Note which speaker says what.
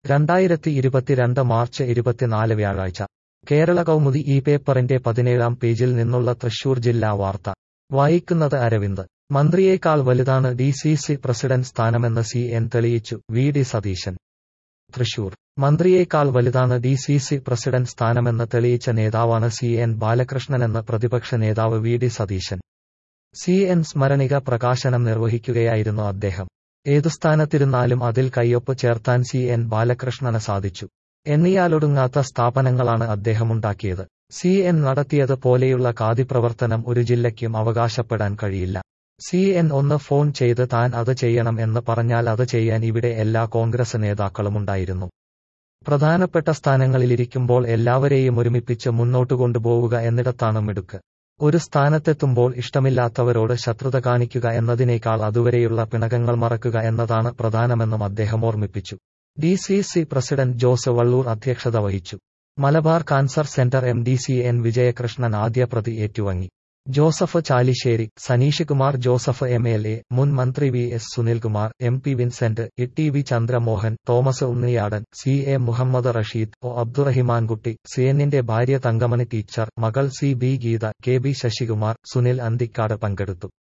Speaker 1: രണ്ടായിരത്തി ഇരുപത്തിരണ്ട് മാർച്ച് ഇരുപത്തിനാല് വ്യാഴാഴ്ച കേരള കൗമുദി ഈ പേപ്പറിന്റെ പതിനേഴാം പേജിൽ നിന്നുള്ള തൃശൂർ ജില്ലാ വാർത്ത വായിക്കുന്നത് അരവിന്ദ് മന്ത്രിയേക്കാൾ വലുതാണ് ഡി സി സി പ്രസിഡന്റ് സ്ഥാനമെന്ന് സി എൻ തെളിയിച്ചു വി ഡി സതീശൻ തൃശൂർ മന്ത്രിയേക്കാൾ വലുതാണ് ഡി സി സി പ്രസിഡന്റ് സ്ഥാനമെന്ന് തെളിയിച്ച നേതാവാണ് സി എൻ ബാലകൃഷ്ണനെന്ന് പ്രതിപക്ഷ നേതാവ് V D Satheesan C N സ്മരണിക പ്രകാശനം നിർവഹിക്കുകയായിരുന്നു അദ്ദേഹം ഏതു സ്ഥാനത്തിരുന്നാലും അതിൽ കയ്യൊപ്പ് ചേർത്താൻ സി എൻ ബാലകൃഷ്ണന് സാധിച്ചു എണ്ണിയാലൊടുങ്ങാത്ത സ്ഥാപനങ്ങളാണ് അദ്ദേഹമുണ്ടാക്കിയത് സി എൻ നടത്തിയത് പോലെയുള്ള കാതിപ്രവർത്തനം ഒരു ജില്ലയ്ക്കും അവകാശപ്പെടാൻ കഴിയില്ല സി എൻ ഒന്ന് ഫോൺ ചെയ്ത് താൻ അത് ചെയ്യണം എന്ന് പറഞ്ഞാൽ അത് ചെയ്യാൻ ഇവിടെ എല്ലാ കോൺഗ്രസ് നേതാക്കളുമുണ്ടായിരുന്നു പ്രധാനപ്പെട്ട സ്ഥാനങ്ങളിലിരിക്കുമ്പോൾ എല്ലാവരെയും ഒരുമിപ്പിച്ച് മുന്നോട്ടു കൊണ്ടുപോവുക എന്നിടത്താണ് മിടുക്ക് ഒരു സ്ഥാനത്തെത്തുമ്പോൾ ഇഷ്ടമില്ലാത്തവരോട് ശത്രുത കാണിക്കുക എന്നതിനേക്കാൾ അതുവരെയുള്ള പിണക്കങ്ങൾ മറക്കുക എന്നതാണ് പ്രധാനമെന്നും അദ്ദേഹം ഓർമ്മിപ്പിച്ചു D C C president Jose Vallur അധ്യക്ഷത വഹിച്ചു Malabar cancer centre M D C N Vijayakrishnan ആദ്യ പ്രതി ഏറ്റുവാങ്ങി Joseph Chalissery Saneesh Kumar Joseph M L A മുൻ മന്ത്രി V S Sunilkumar M P Vincent E T V Chandramohan Thomas Unniyadan C A Muhammad Rasheed O Abdurahimankutty സിഎന്നിന്റെ ഭാര്യ തങ്കമണി ടീച്ചർ മകൾ C B Geetha K B Sasikumar Sunil Anthikad പങ്കെടുത്തു